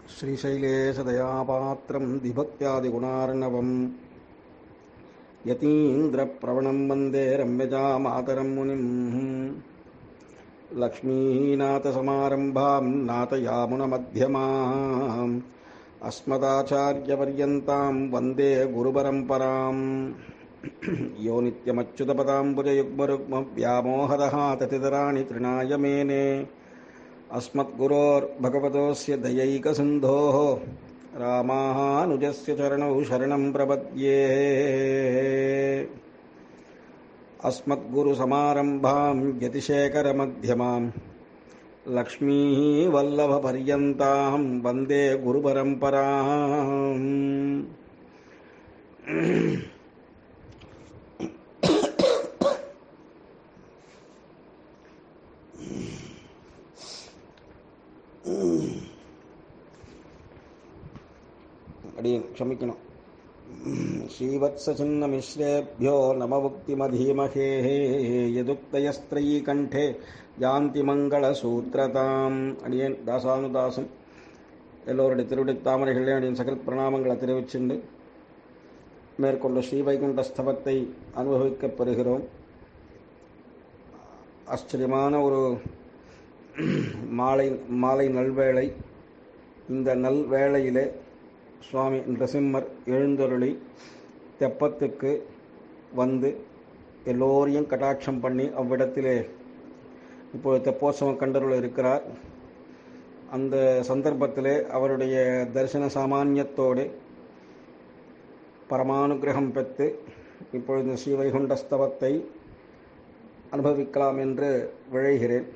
श्रीशैलेशदयापात्रं दिभक्त्यादिगुणार्णवम् यतीन्द्रप्रवणं वन्दे रम्यजामातरं मुनिम् लक्ष्मीनाथसमारम्भां नाथयामुनमध्यमाम् अस्मदाचार्यपर्यन्तां वन्दे गुरुपरम्पराम् यो नित्यमच्युतपदाम्बुजयुग्मरुग्मव्यामोहदः ततितराणि तृणाय मेने अस्मद्गुरोर्भगवतोऽस्य दयैकसिन्धोः रामानुजस्य चरणौ शरणं प्रपद्ये अस्मद्गुरुसमारम्भां यतिशेखरमध्यमाम् लक्ष्मीवल्लभपर्यन्तां वन्दे गुरुपरम्पराम् அடியேன் க்ஷமிக்கணும் श्रीवत्सचिन्नमिश्रेभ्यो नममुक्तिमधीमहे यदुक्तयस्त्रयी कण्ठे யாந்தி மங்கள சூத்திரதாம் அடியேன் தாசானுதாசன் எல்லோருடைய திருவிடை தாமரைகளே அடியேன் சகல் பிரணாமங்களை தெரிவிச்சுண்டு மேற்கொண்ட ஸ்ரீவைகுண்ட ஸ்தவத்தை அனுபவிக்கப் பெறுகிறோம் ஆச்சரியமான ஒரு மாலை மாலை நல்வேளை இந்த நல்வேளையிலே சுவாமி நரசிம்மர் எழுந்தருளி தெப்பத்துக்கு வந்து எல்லோரையும் கட்டாட்சம் பண்ணி அவ்விடத்திலே இப்போது தெப்போற்சவம் கண்டருள் இருக்கிறார் அந்த சந்தர்ப்பத்திலே அவருடைய தரிசன சாமானியத்தோடு பரமானுகிரகம் பெற்று இப்பொழுது ஸ்ரீவைகுண்டஸ்தவத்தை அனுபவிக்கலாம் என்று விழைகிறேன்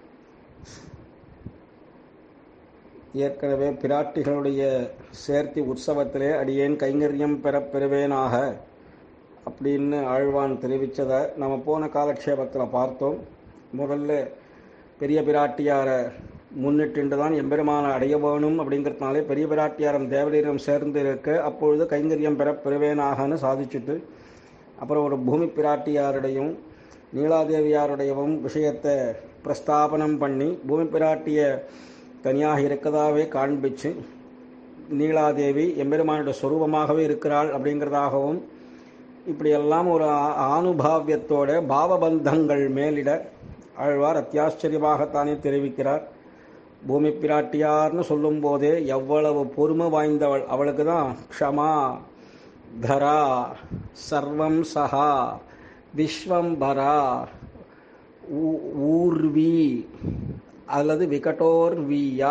ஏற்கனவே பிராட்டிகளுடைய சேர்த்தி உற்சவத்திலே அடியேன் கைங்கரியம் பெறப் பெறுவேனாக அப்படின்னு ஆழ்வான் தெரிவித்ததை நம்ம போன காலக்ஷேபத்தில் பார்த்தோம் முதல்ல பெரிய பிராட்டியாரை முன்னிட்டு தான் எம்பெருமானை அடைய வேணும் அப்படிங்கிறதுனாலே பெரிய பிராட்டியாரம் தேவரீரம் சேர்ந்து இருக்க அப்பொழுது கைங்கரியம் பெற பெறுவேனாகனு சாதிச்சுட்டு அப்புறம் ஒரு பூமி பிராட்டியாருடையும் நீலாதேவியாருடையவும் விஷயத்தை பிரஸ்தாபனம் பண்ணி பூமி பிராட்டிய தனியாக இருக்கதாவே காண்பிச்சு நீலாதேவி எம்பெருமானுடைய சொரூபமாகவே இருக்கிறாள் அப்படிங்கிறதாகவும் இப்படியெல்லாம் ஒரு ஆனுபாவியத்தோட பாவபந்தங்கள் மேலிட ஆழ்வார் அத்தியாச்சரியமாகத்தானே தெரிவிக்கிறார் பூமி பிராட்டியார்னு சொல்லும் போதே எவ்வளவு பொறுமை வாய்ந்தவள் அவளுக்கு தான் க்ஷமா தரா சர்வம் சஹா விஸ்வம்பரா ஊர்வி அல்லது விகட்டோர்வியா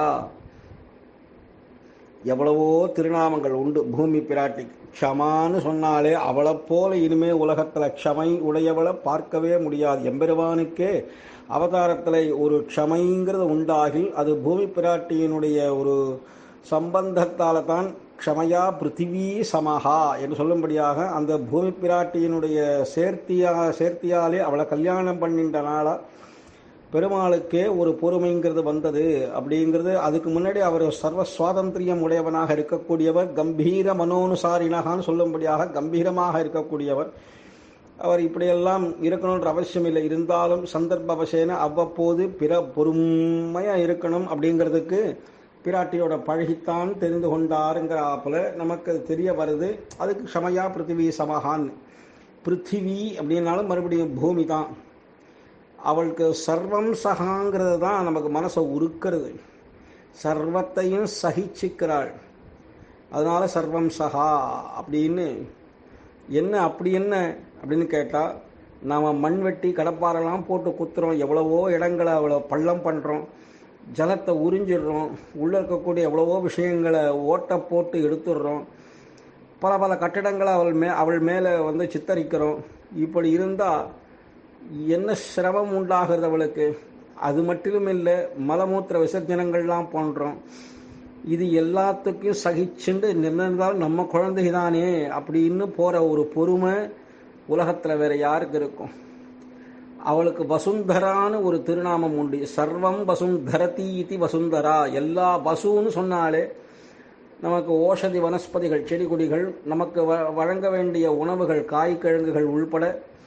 எவ்வளவோ திருநாமங்கள் உண்டு பூமி பிராட்டி க்ஷமான்னு சொன்னாலே அவளை போல இனிமே உலகத்தில் க்ஷமை உடையவளை பார்க்கவே முடியாது எம்பெருவானுக்கே அவதாரத்தில் ஒரு க்ஷமைங்கிறது உண்டாகி அது பூமி பிராட்டியினுடைய ஒரு சம்பந்தத்தால் தான் க்ஷமையா பிருத்திவி சமஹா என்று சொல்லும்படியாக அந்த பூமி பிராட்டியினுடைய சேர்த்தியா சேர்த்தியாலே அவளை கல்யாணம் பண்ணின்றனால பெருமாளுக்கே ஒரு பொறுமைங்கிறது வந்தது அப்படிங்கிறது அதுக்கு முன்னாடி அவர் சர்வ சுவாதந்திரியம் உடையவனாக இருக்கக்கூடியவர் கம்பீர மனோனுசாரினகான்னு சொல்லும்படியாக கம்பீரமாக இருக்கக்கூடியவர் அவர் இப்படியெல்லாம் இருக்கணுன்ற அவசியம் இல்லை இருந்தாலும் சந்தர்ப்பவசேன அவ்வப்போது பிற பொறுமையாக இருக்கணும் அப்படிங்கிறதுக்கு பிராட்டியோட பழகித்தான் தெரிந்து கொண்டாருங்கிறாப்புல நமக்கு தெரிய வருது அதுக்கு க்ஷமையா பிருத்திவி சமகான் பிருத்திவி அப்படின்னாலும் மறுபடியும் பூமி தான் அவளுக்கு சர்வம் சகாங்கிறது தான் நமக்கு மனசை உருக்கிறது சர்வத்தையும் சகிச்சுக்கிறாள் அதனால சர்வம் சகா அப்படின்னு என்ன அப்படி என்ன அப்படின்னு கேட்டால் நாம் மண் வெட்டி கடப்பாரெல்லாம் போட்டு குத்துறோம் எவ்வளவோ இடங்களை அவ்வளோ பள்ளம் பண்ணுறோம் ஜலத்தை உறிஞ்சிடுறோம் உள்ளே இருக்கக்கூடிய எவ்வளவோ விஷயங்களை ஓட்டை போட்டு எடுத்துடுறோம் பல பல கட்டிடங்களை அவள் மே அவள் மேலே வந்து சித்தரிக்கிறோம் இப்படி இருந்தால் என்ன சிரமம் உண்டாகிறது அவளுக்கு அது மட்டும் இல்லை மலமூத்திர விசர்ஜனங்கள்லாம் பண்ணுறோம் இது எல்லாத்துக்கும் சகிச்சுண்டு நின்றால் நம்ம குழந்தை தானே அப்படின்னு போகிற ஒரு பொறுமை உலகத்தில் வேற யாருக்கு இருக்கும் அவளுக்கு வசுந்தரான்னு ஒரு திருநாமம் உண்டு சர்வம் வசுந்தரதி இது வசுந்தரா எல்லா வசுன்னு சொன்னாலே நமக்கு ஓஷதி வனஸ்பதிகள் செடி கொடிகள் நமக்கு வழங்க வேண்டிய உணவுகள் காய்கிழங்குகள் உள்பட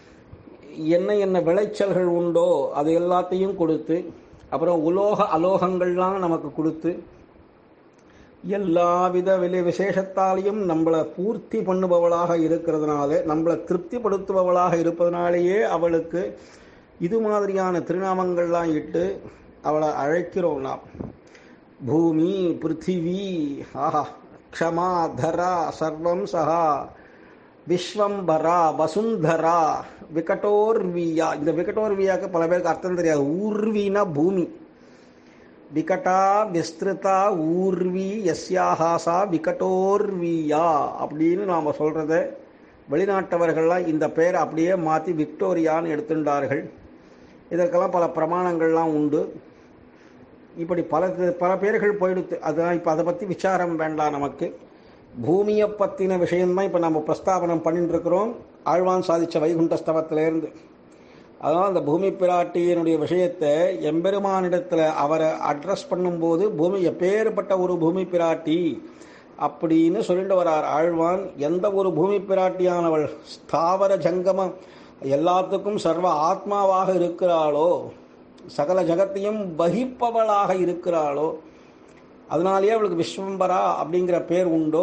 என்ன என்ன விளைச்சல்கள் உண்டோ அது எல்லாத்தையும் கொடுத்து அப்புறம் உலோக அலோகங்கள்லாம் நமக்கு கொடுத்து எல்லாவித விலை விசேஷத்தாலையும் நம்மளை பூர்த்தி பண்ணுபவளாக இருக்கிறதுனால நம்மளை திருப்திப்படுத்துபவளாக இருப்பதனாலேயே அவளுக்கு இது மாதிரியான திருநாமங்கள்லாம் இட்டு அவளை அழைக்கிறோம் நாம் பூமி பிருத்திவி ஆஹா க்ஷமா தரா சர்வம் சஹா விஸ்வம்பரா வசுந்தரா விகட்டோர்வியா இந்த விகட்டோர்வியாக்கு பல பேருக்கு அர்த்தம் தெரியாது ஊர்வினா பூமி விகட்டா விஸ்திருதா ஊர்வி யஸ்யாஹாசா விகட்டோர்வியா அப்படின்னு நாம் சொல்கிறத வெளிநாட்டவர்கள்லாம் இந்த பெயரை அப்படியே மாற்றி விக்டோரியான்னு எடுத்துட்டார்கள் இதற்கெல்லாம் பல பிரமாணங்கள்லாம் உண்டு இப்படி பல பல பேர்கள் போயிடுத்து அதெல்லாம் இப்போ அதை பற்றி விசாரம் வேண்டாம் நமக்கு பூமியை பற்றின விஷயம்தான் இப்போ நம்ம பிரஸ்தாபனம் பண்ணிட்டு இருக்கிறோம் ஆழ்வான் சாதித்த வைகுண்டஸ்தவத்திலேருந்து அதனால் அந்த பூமி பிராட்டியினுடைய விஷயத்தை எம்பெருமானிடத்தில் அவரை அட்ரஸ் பண்ணும்போது பூமி எப்பேற்பட்ட ஒரு பூமி பிராட்டி அப்படின்னு சொல்லிட்டு வரார் ஆழ்வான் எந்த ஒரு பூமி பிராட்டியானவள் ஸ்தாவர ஜங்கமம் எல்லாத்துக்கும் சர்வ ஆத்மாவாக இருக்கிறாளோ சகல ஜகத்தையும் வகிப்பவளாக இருக்கிறாளோ அதனாலேயே அவளுக்கு விஸ்வம்பரா அப்படிங்கிற பேர் உண்டோ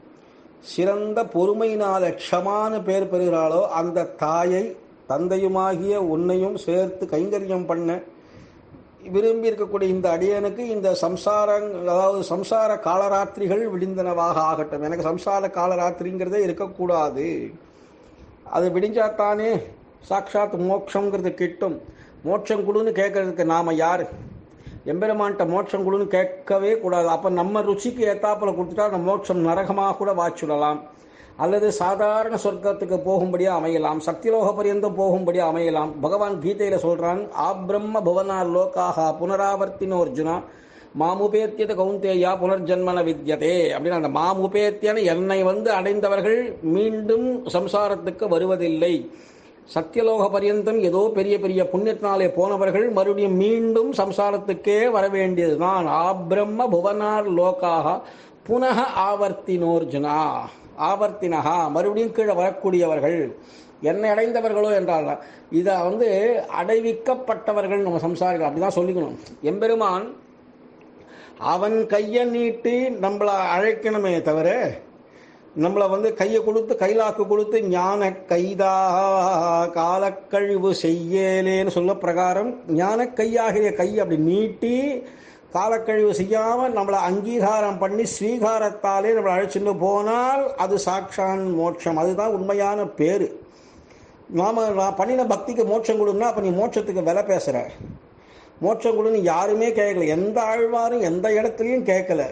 சிறந்த பொறுமையினால க்ஷமான்னு பேர் பெறுகிறாளோ அந்த தாயை தந்தையுமாகிய உன்னையும் சேர்த்து கைங்கரியம் பண்ண விரும்பி இருக்கக்கூடிய இந்த அடியனுக்கு இந்த சம்சாரம் அதாவது சம்சார காலராத்திரிகள் விடிந்தனவாக ஆகட்டும் எனக்கு சம்சார காலராத்திரிங்கிறதே இருக்கக்கூடாது அது விடிஞ்சாத்தானே சாட்சாத் மோட்சங்கிறது கிட்டும் மோட்சம் கொடுன்னு கேட்கறதுக்கு நாம யார் எம்பெருமான்கிட்ட மோட்சம் கொடுன்னு கேட்கவே கூடாது அப்போ நம்ம ருச்சிக்கு ஏத்தாப்புல கொடுத்துட்டா அந்த மோட்சம் நரகமாக கூட வாச்சுடலாம் அல்லது சாதாரண சொர்க்கத்துக்கு போகும்படியா அமையலாம் சத்தியலோக பரியந்தம் போகும்படியா அமையலாம் பகவான் கீதையில சொல்றான் ஆப்ரம்ம புவனா லோகாக புனராவர்த்தினோர்ஜுனா மாமுபேத்தியத கௌந்தேயா புனர்ஜன்மன வித்யதே அப்படின்னு அந்த மாமுபேத்தியன என்னை வந்து அடைந்தவர்கள் மீண்டும் சம்சாரத்துக்கு வருவதில்லை சத்தியலோக பரியந்தம் ஏதோ பெரிய பெரிய புண்ணியத்தினாலே போனவர்கள் மறுபடியும் மீண்டும் சம்சாரத்துக்கே வர வேண்டியதுதான் ஆப்ரம்ம புவனார் லோகாக புனக ஆவர்த்தினோர்ஜுனா ஆவர்த்தினகா மறுபடியும் கீழே வரக்கூடியவர்கள் என்னை அடைந்தவர்களோ என்றால் இதை வந்து அடைவிக்கப்பட்டவர்கள் நம்ம சம்சாரிகள் அப்படிதான் சொல்லிக்கணும் எம்பெருமான் அவன் கையை நீட்டி நம்மளை அழைக்கணுமே தவிர நம்மளை வந்து கையை கொடுத்து கைலாக்கு கொடுத்து ஞான கைதா காலக்கழிவு செய்யலேன்னு சொல்ல பிரகாரம் ஞான கையாகிய கை அப்படி நீட்டி காலக்கழிவு செய்யாமல் நம்மளை அங்கீகாரம் பண்ணி ஸ்வீகாரத்தாலே நம்மளை அழைச்சிட்டு போனால் அது சாட்சான் மோட்சம் அதுதான் உண்மையான பேர் நாம நான் பண்ணின பக்திக்கு மோட்சம் கொடுன்னா அப்போ நீ மோட்சத்துக்கு விலை பேசுகிற மோட்சம் கொடுன்னு யாருமே கேட்கல எந்த ஆழ்வாரும் எந்த இடத்துலையும் கேட்கல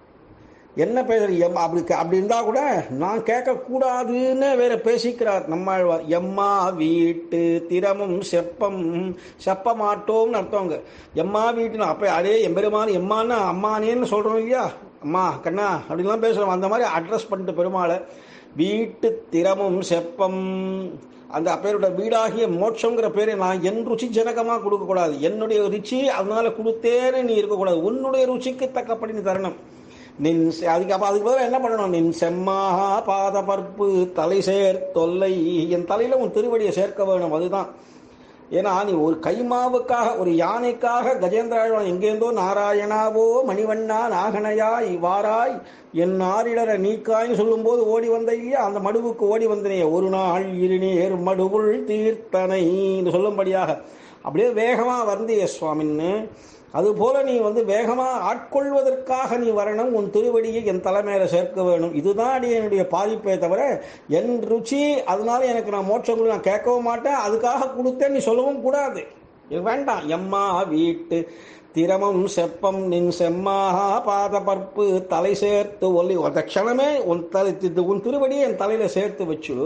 என்ன பேசுற எம் அப்படி அப்படி இருந்தா கூட நான் கேட்கக்கூடாதுன்னு வேற பேசிக்கிறார் நம்மாழ்வார் எம்மா வீட்டு திறமும் செப்பம் செப்ப மாட்டோம்னு அர்த்தவங்க எம்மா வீட்டுன்னு அப்போ அதே எம்பெருமான் எம்மான்னு அம்மானேன்னு சொல்கிறோம் இல்லையா அம்மா கண்ணா அப்படின்லாம் பேசுகிறோம் அந்த மாதிரி அட்ரஸ் பண்ணிட்டு பெருமாளை வீட்டு திறமும் செப்பம் அந்த அப்பேரோட வீடாகிய மோட்சங்கிற பேரை நான் என் ருச்சி ஜனகமாக கொடுக்கக்கூடாது என்னுடைய ருச்சி அதனால கொடுத்தேன்னு நீ இருக்கக்கூடாது உன்னுடைய ருச்சிக்கு தக்கப்படி நீ தரணும் நின் அதுக்கு அப்போ அதுக்கு பதிலாக என்ன பண்ணணும் நின் செம்மாகா பாத பற்பு தலை சேர் தொல்லை என் தலையில் உன் திருவடியை சேர்க்க வேணும் அதுதான் ஏன்னா நீ ஒரு கைமாவுக்காக ஒரு யானைக்காக கஜேந்திராழ்வான் எங்கேருந்தோ நாராயணாவோ மணிவண்ணா நாகனையாய் வாராய் என் ஆரிடர நீக்காய்னு சொல்லும்போது ஓடி வந்த இல்லையா அந்த மடுவுக்கு ஓடி வந்தனே ஒரு நாள் இருநீர் மடுவுள் தீர்த்தனை சொல்லும்படியாக அப்படியே வேகமா வந்திய சுவாமின்னு அதுபோல நீ வந்து வேகமா ஆட்கொள்வதற்காக நீ வரணும் உன் திருவடியை என் தலைமையில சேர்க்க வேணும் இதுதான் அடி என்னுடைய பாதிப்பே தவிர என் ருச்சி அதனால எனக்கு நான் மோட்சம் கொடு நான் கேட்கவும் மாட்டேன் அதுக்காக கொடுத்தேன் நீ சொல்லவும் கூடாது இது வேண்டாம் எம்மா வீட்டு திரமும் செப்பம் நின் செம்மாகா பாத பற்பு தலை சேர்த்து ஒல்லி அந்த க்ஷணமே உன் தலை உன் திருவடியை என் தலையில சேர்த்து வச்சுடு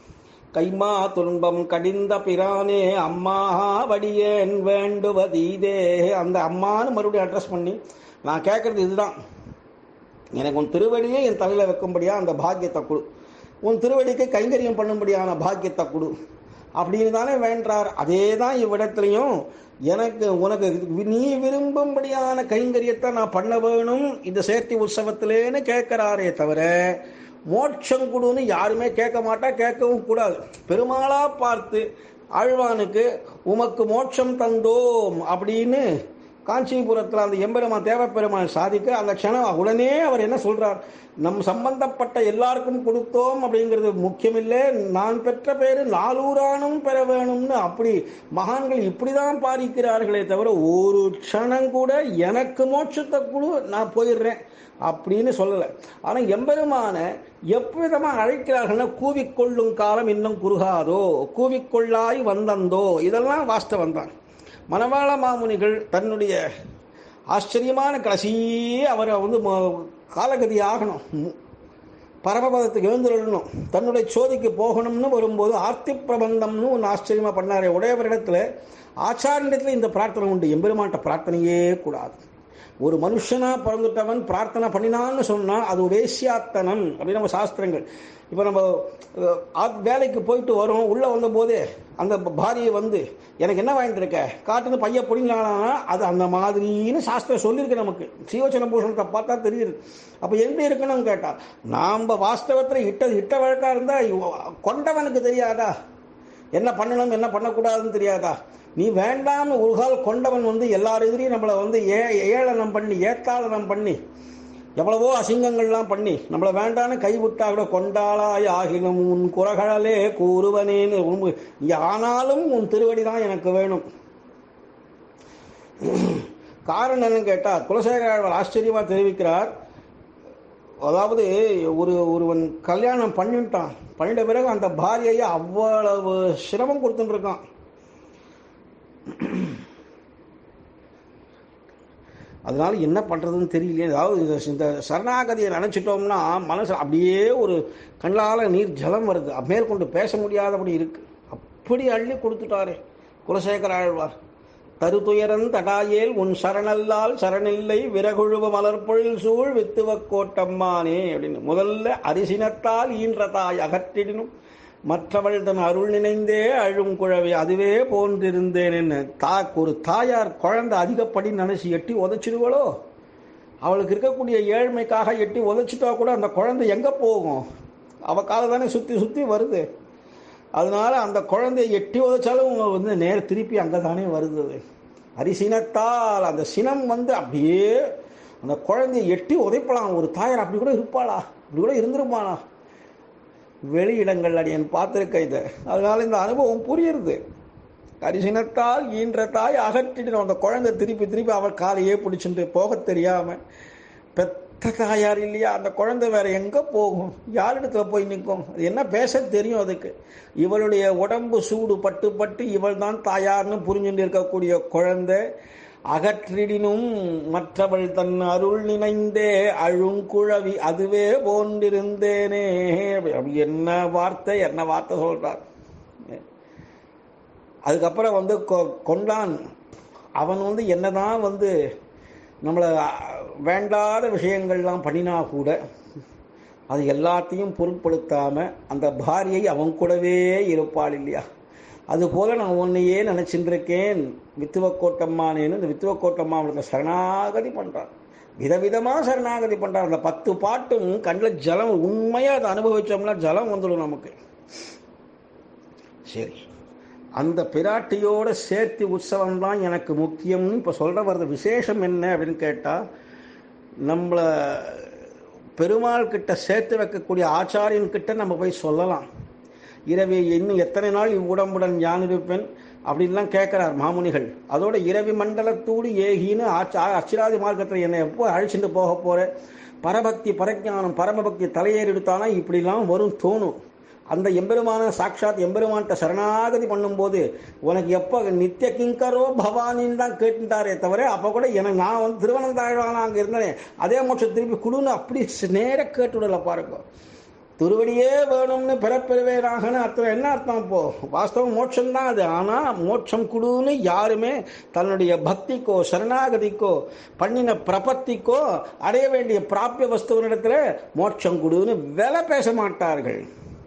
கைமா துன்பம் கடிந்த பிரானே அம்மா வடியேன் வேண்டுவதீதே அந்த அம்மான்னு மறுபடியும் அட்ரஸ் பண்ணி நான் கேட்கறது இதுதான் எனக்கு உன் திருவடியை என் தலையில் வைக்கும்படியா அந்த பாக்கியத்தை கொடு உன் திருவடிக்கு கைங்கரியம் பண்ணும்படியான பாக்கியத்தை கொடு அப்படின்னு தானே வேண்டார் அதே தான் இவ்விடத்துலையும் எனக்கு உனக்கு நீ விரும்பும்படியான கைங்கரியத்தை நான் பண்ண வேணும் இந்த சேர்த்தி உற்சவத்திலேன்னு கேட்கிறாரே தவிர மோட்சம் கொடுன்னு யாருமே கேட்க மாட்டா கேட்கவும் கூடாது பெருமாளா பார்த்து ஆழ்வானுக்கு உமக்கு மோட்சம் தந்தோம் அப்படின்னு காஞ்சிபுரத்தில் அந்த எம்பெருமான் தேவப்பெருமான் சாதிக்க அந்த க்ஷணம் உடனே அவர் என்ன சொல்றார் நம் சம்பந்தப்பட்ட எல்லாருக்கும் கொடுத்தோம் அப்படிங்கிறது முக்கியமில்லை நான் பெற்ற பேரு நாலூரானும் பெற வேணும்னு அப்படி மகான்கள் இப்படிதான் பாதிக்கிறார்களே தவிர ஒரு க்ஷணம் கூட எனக்கு மோட்சத்தை குழு நான் போயிடுறேன் அப்படின்னு சொல்லலை ஆனால் எம்பெருமான எவ்விதமா அழைக்கிறார்கள்னா கூவிக்கொள்ளும் காலம் இன்னும் குறுகாதோ கூவிக்கொள்ளாய் வந்தந்தோ இதெல்லாம் வாஸ்தவம் தான் மணவாள மாமுனிகள் தன்னுடைய ஆச்சரியமான கடைசி அவரை வந்து ம- காலகதி ஆகணும் மு- பரமபதத்துக்கு எழுந்துடணும் தன்னுடைய சோதிக்கு போகணும்னு வரும்போது ஆர்த்தி பிரபந்தம்னு ஒன்று ஆச்சரியமா பண்ணாரே உடையவரிடத்துல ஆச்சாரியத்தில் இந்த பிரார்த்தனை உண்டு எம்பெருமான்ட்ட பிரார்த்தனையே கூடாது ஒரு மனுஷனா பிறந்துட்டவன் பிரார்த்தனை பண்ணினான்னு சொன்னா அது வேசியாத்தனம் அப்படின்னு நம்ம சாஸ்திரங்கள் இப்போ நம்ம அஹ், ஆத்- வேலைக்கு போயிட்டு வரோம் உள்ள வந்த போதே அந்த பாரியை வந்து எனக்கு என்ன வாங்கிட்டு இருக்க காட்டுன்னு பைய பிடிங்களானா அது அந்த மாதிரின்னு சாஸ்திரம் சொல்லியிருக்கு நமக்கு சீவச்சன பூஷணத்தை பார்த்தா தெரியுது அப்போ எப்படி இருக்கணும்னு கேட்டா நாம் வாஸ்தவத்தில் இட்ட இட்ட வழக்கா இருந்தா இவ- கொண்டவனுக்கு தெரியாதா என்ன பண்ணணும் என்ன பண்ணக்கூடாதுன்னு தெரியாதா நீ வேண்டாம்னு ஒரு கால் கொண்டவன் வந்து எல்லார் எதிரையும் நம்மளை வந்து ஏ ஏளனம் பண்ணி ஏத்தாளனம் பண்ணி எவ்வளவோ அசிங்கங்கள்லாம் பண்ணி நம்மளை வேண்டான்னு கைவிட்டா கூட கொண்டாளாய் ஆகிலும் உன் குறகழலே கூறுவனேன்னு உண்மை நீ ஆனாலும் உன் திருவடி தான் எனக்கு வேணும் காரணம் என்னன்னு கேட்டா குலசேகர ஆழ்வார் ஆச்சரியமா தெரிவிக்கிறார் அதாவது ஒரு ஒருவன் கல்யாணம் பண்ணிட்டான் பண்ணிட்ட பிறகு அந்த பாரியையை அவ்வளவு சிரமம் கொடுத்துட்டு இருக்கான் அதனால என்ன பண்றதுன்னு தெரியலையே அதாவது இந்த இந்த சரணாகதியை நினைச்சிட்டோம்னா மனசு அப்படியே ஒரு கண்ணால நீர் ஜலம் வருது மேற்கொண்டு பேச முடியாதபடி இருக்கு அப்படி அள்ளி கொடுத்துட்டாரே குலசேகர ஆழ்வார் தருதுயரன் தடாயேல் உன் சரணல்லால் சரணில்லை விறகுழுவ மலர்பொழில் சூழ் வித்துவக் கோட்டம்மானே அப்படின்னு முதல்ல அரிசினத்தால் ஈன்ற தாய் அகற்றிடினும் மற்றவள் தன் அருள் நினைந்தே அழும் குழவி அதுவே போன்றிருந்தேன் என்ன தா ஒரு தாயார் குழந்தை அதிகப்படி நினைச்சு எட்டி உதைச்சிடுவளோ அவளுக்கு இருக்கக்கூடிய ஏழ்மைக்காக எட்டி உதைச்சிட்டா கூட அந்த குழந்தை எங்க போகும் அவ காலை தானே சுத்தி சுத்தி வருது அதனால அந்த குழந்தையை எட்டி உதைச்சாலும் உங்க வந்து நேர திருப்பி அங்கே தானே வருது அது. அரிசினத்தால் அந்த சினம் வந்து அப்படியே அந்த குழந்தையை எட்டி உதைப்பலாம் ஒரு தாயார் அப்படி கூட இருப்பாளா அப்படி கூட இருந்திருப்பாளா வெளியிடங்கள் அடியன் பார்த்துருக்க இதை அதனால இந்த அனுபவம் புரியுறது அரிசினத்தால் ஈன்ற தாய் அகற்றிடணும் அந்த குழந்தை திருப்பி திருப்பி அவள் காலையே பிடிச்சிட்டு போக தெரியாம பெத்த தாயார் இல்லையா அந்த குழந்தை வேற எங்க போகும் யாரிடத்துல போய் நிற்கும் அது என்ன பேச தெரியும் அதுக்கு இவளுடைய உடம்பு சூடு பட்டு பட்டு இவள் தான் தாயார்னு புரிஞ்சுட்டு இருக்கக்கூடிய குழந்தை அகற்றிடினும் மற்றவள் தன் அருள் நினைந்தே அழுங்குழவி அதுவே போன்றிருந்தேனே அப்படி என்ன வார்த்தை என்ன வார்த்தை சொல்றார் அதுக்கப்புறம் வந்து கொ- கொண்டான் அவன் வந்து என்னதான் வந்து நம்மளை வேண்டாத விஷயங்கள்லாம் பண்ணினா கூட அது எல்லாத்தையும் பொருட்படுத்தாம அந்த பாரியை அவன் கூடவே இருப்பாள் இல்லையா அதுபோல நான் உன்னையே நினைச்சிட்டு இருக்கேன் வித்துவக்கோட்டம்மானேன்னு இந்த வித்துவக்கோட்டம்மா அவனுக்கு சரணாகதி பண்றான் விதவிதமா சரணாகதி பண்றான் அந்த பத்து பாட்டும் கண்ணில் ஜலம் உண்மையா அதை அனுபவிச்சோம்னா ஜலம் வந்துடும் நமக்கு சரி அந்த பிராட்டியோட சேர்த்து உற்சவம் தான் எனக்கு முக்கியம்னு இப்போ சொல்ற வர்ற விசேஷம் என்ன அப்படின்னு கேட்டா நம்மள பெருமாள் கிட்ட சேர்த்து வைக்கக்கூடிய ஆச்சாரியன் கிட்ட நம்ம போய் சொல்லலாம் இரவி இன்னும் எத்தனை நாள் இவ்வுடம்புடன் யான் இருப்பேன் அப்படின்லாம் கேட்கிறார் மாமுனிகள் அதோட இரவி மண்டலத்தூடு ஏகின்னு ஆச்சா அச்சிராதி மார்க்கத்தில் என்னை எப்போ அழைச்சிட்டு போக போற பரபக்தி பரஜானம் பரமபக்தி தலையேறி எடுத்தானா இப்படிலாம் வரும் தோணும் அந்த எம்பெருமான சாட்சாத் எம்பெருமான்கிட்ட சரணாகதி பண்ணும்போது உனக்கு எப்போ நித்திய கிங்கரோ பவானின்னு தான் கேட்டுட்டாரே தவிர அப்போ கூட எனக்கு நான் வந்து திருவனந்தாழ்வான அங்கே இருந்தேன் அதே மோட்சம் திருப்பி குடுன்னு அப்படி நேர கேட்டுடல பாருங்க திருவடியே வேணும்னு பிறப்பெறுவேராகன்னு அர்த்தம் என்ன அர்த்தம் இப்போ வாஸ்தவம் மோட்சம் தான் அது ஆனால் மோட்சம் குடுன்னு யாருமே தன்னுடைய பக்திக்கோ சரணாகதிக்கோ பண்ணின பிரபத்திக்கோ அடைய வேண்டிய பிராப்பிய வஸ்துவனிடத்துல மோட்சம் குடுன்னு விலை பேச மாட்டார்கள்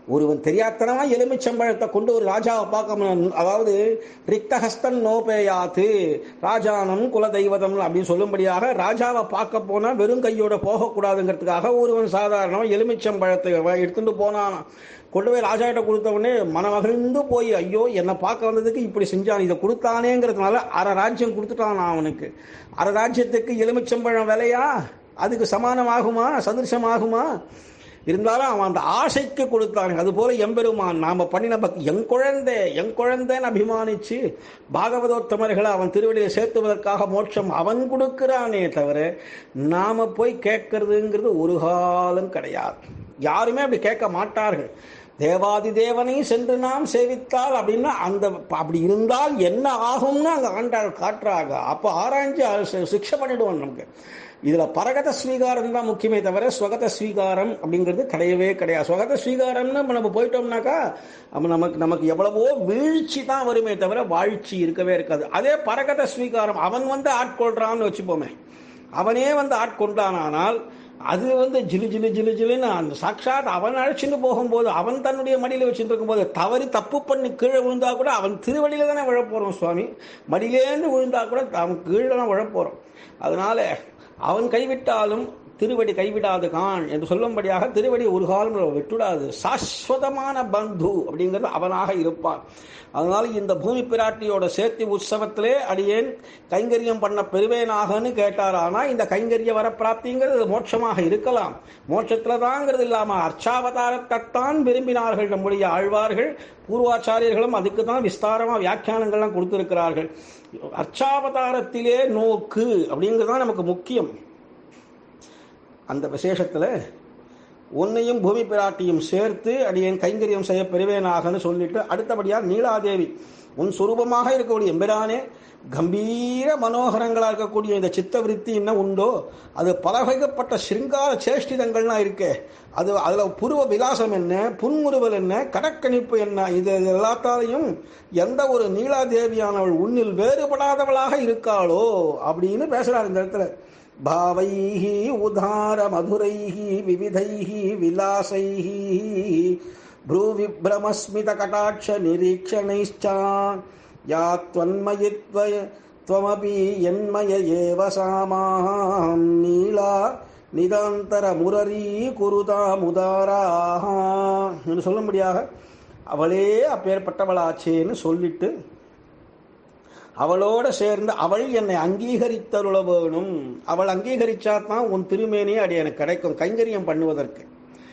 ஒருவன் தெரியாத்தனமா எலுமிச்சம்பழத்தை கொண்டு ஒரு ராஜாவை பார்க்க முடியும். அதாவது ரிக்தஹஸ்தன் நோபேயாத்து ராஜானம் குலதெய்வதம் அப்படின்னு சொல்லும்படியாக ராஜாவை பார்க்க போனா வெறும் கையோட போகக்கூடாதுங்கிறதுக்காக ஒருவன் சாதாரணமா எலுமிச்சம்பழத்தை வ- எடுத்துட்டு போனான் கொண்டு போய் ராஜா கிட்ட கொடுத்த உடனே மனமகிழ்ந்து போய் ஐயோ என்னை பார்க்க வந்ததுக்கு இப்படி செஞ்சான் இதை கொடுத்தானேங்கிறதுனால அரை ராஜ்யம் கொடுத்துட்டான் நான் அவனுக்கு அரை ராஜ்யத்துக்கு எலுமிச்சம்பழம் விலையா அதுக்கு சமானமாகுமா சதிருஷமாகுமா இருந்தாலும் அவன் அந்த ஆசைக்கு கொடுத்தான் அதுபோல எம்பெருமான் நாம பண்ணின பக்தி என் குழந்தை என் குழந்தைன்னு அபிமானிச்சு பாகவதோத்தமர்களை அவன் திருவடியை சேர்த்துவதற்காக மோட்சம் அவன் கொடுக்கிறானே தவிர நாம போய் கேட்கறதுங்கிறது ஒரு காலம் கிடையாது யாருமே அப்படி கேட்க மாட்டார்கள் தேவாதி தேவனை சென்று நாம் சேவித்தால் அப்படின்னா அந்த அப்படி இருந்தால் என்ன ஆகும்னு அங்க ஆண்டாள் காட்டுறாங்க அப்போ ஆராய்ஞ்சு அ- சிக்ஷை பண்ணிடுவோம் நமக்கு இதுல பரகத ஸ்வீகாரம் தான் முக்கியமே தவிர ஸ்வகத ஸ்வீகாரம் அப்படிங்கிறது கிடையவே கிடையாது ஸ்வகத ஸ்வீகாரம்னு நம்ம நம்ம போயிட்டோம்னாக்கா அப்ப நமக்கு நமக்கு எவ்வளவோ வீழ்ச்சி தான் வருமே தவிர வாழ்ச்சி இருக்கவே இருக்காது அதே பரகத ஸ்வீகாரம் அவன் வந்து ஆட்கொள்றான்னு வச்சுப்போமே அவனே வந்து ஆட்கொண்டானால் அது வந்து ஜிலு ஜிலு ஜிலு ஜிலுன்னு அந்த சாட்சாத் அவன் அழைச்சிட்டு போகும்போது அவன் தன்னுடைய மடியில வச்சுட்டு இருக்கும்போது தவறி தப்பு பண்ணி கீழே விழுந்தா கூட அவன் திருவடியில தானே விழப்போறோம் சுவாமி மடியிலேருந்து விழுந்தா கூட அவன் கீழே தான் விழப்போறோம் அதனால அவன் கைவிட்டாலும் திருவடி கைவிடாது கான் என்று சொல்லும்படியாக திருவடி ஒரு காலம் விட்டுடாது சாஸ்வதமான பந்து அப்படிங்கிறது அவனாக இருப்பான் அதனால இந்த பூமி பிராட்டியோட சேர்த்தி உற்சவத்திலே அடியேன் கைங்கரியம் பண்ண பெறுவேனாகன்னு கேட்டார் ஆனா இந்த கைங்கரிய வரப்பிராப்திங்கிறது மோட்சமாக இருக்கலாம் மோட்சத்துல தாங்கிறது இல்லாம அர்ச்சாவதாரத்தைத்தான் விரும்பினார்கள் நம்முடைய ஆழ்வார்கள் பூர்வாச்சாரியர்களும் அதுக்கு தான் விஸ்தாரமா வியாக்கியானங்கள்லாம் கொடுத்திருக்கிறார்கள் அர்ச்சாவதாரத்திலே நோக்கு அப்படிங்கிறது தான் நமக்கு முக்கியம் அந்த விசேஷத்துல உன்னையும் பூமி பிராட்டியும் சேர்த்து அடியேன் கைங்கரியம் செய்ய பெறுவேனாகன்னு சொல்லிட்டு அடுத்தபடியா நீலாதேவி உன் சுரூபமாக இருக்கக்கூடிய எம்பிரானே கம்பீர மனோகரங்களா இருக்கக்கூடிய இந்த சித்த விருத்தி என்ன உண்டோ அது பலவகைப்பட்ட சிருங்கார சேஷ்டிதங்கள்லாம் இருக்கே அது அதுல புருவ விலாசம் என்ன புன்முறுவல் என்ன கடக்கணிப்பு என்ன இது எல்லாத்தாலையும் எந்த ஒரு நீலாதேவியானவள் உன்னில் வேறுபடாதவளாக இருக்காளோ அப்படின்னு பேசுறாரு இந்த இடத்துல भावैः उदारमधुरैः विविधैः विलासैः भ्रूविभ्रमस्मितकटाक्षनिरीक्षणैश्च या त्वन्मयित्वय त्वमपि यन्मय एव सा मां नीला நிதாந்தர முரரி குருதாமுதாராக என்று சொல்லும்படியாக அவளே அப்பேற்பட்டவளாச்சேன்னு சொல்லிட்டு அவளோட சேர்ந்து அவள் என்னை அங்கீகரித்தருள வேணும் அவள் அங்கீகரிச்சா தான் உன் திருமேனியே அடி எனக்கு கிடைக்கும் கைங்கரியம் பண்ணுவதற்கு